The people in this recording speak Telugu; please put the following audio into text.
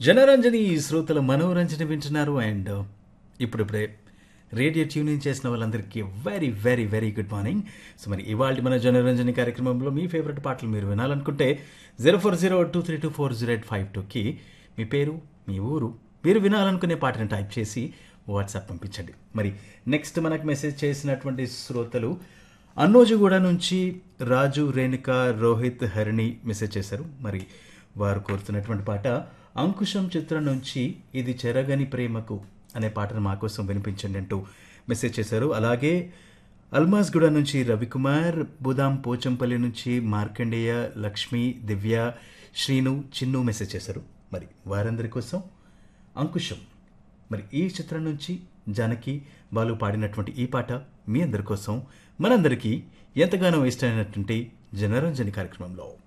జనరంజని శ్రోతల మనోరంజన వింటున్నారు అండ్ ఇప్పుడిప్పుడే రేడియో ట్యూనింగ్ చేసిన వాళ్ళందరికీ very very very good morning so మరి ఇవాళ మన జనరంజని కార్యక్రమంలో మీ ఫేవరెట్ పాటలు మీరు వినాలనుకుంటే zero four zero two three two four zero eight five టూకి మీ పేరు మీ ఊరు మీరు వినాలనుకునే పాటను టైప్ చేసి వాట్సాప్ పంపించండి మరి నెక్స్ట్ మనకు మెసేజ్ చేసినటువంటి శ్రోతలు అన్నోజుగూడ నుంచి రాజు రేణుక రోహిత్ హరిణి మెసేజ్ చేశారు మరి వారు కోరుతున్నటువంటి పాట అంకుశం చిత్రం నుంచి ఇది చెరగని ప్రేమకు అనే పాటను మా కోసం వినిపించండి అంటూ మెసేజ్ చేశారు అలాగే అల్మాస్గూడ నుంచి రవికుమార్ బుదాం పోచంపల్లి నుంచి మార్కండేయ లక్ష్మి దివ్య శ్రీను చిన్ను మెసేజ్ చేశారు మరి వారందరి కోసం అంకుశం మరి ఈ చిత్రం నుంచి జానకి వాళ్ళు పాడినటువంటి ఈ పాట మీ అందరి కోసం మనందరికీ ఎంతగానో ఇష్టమైనటువంటి జనరంజని కార్యక్రమంలో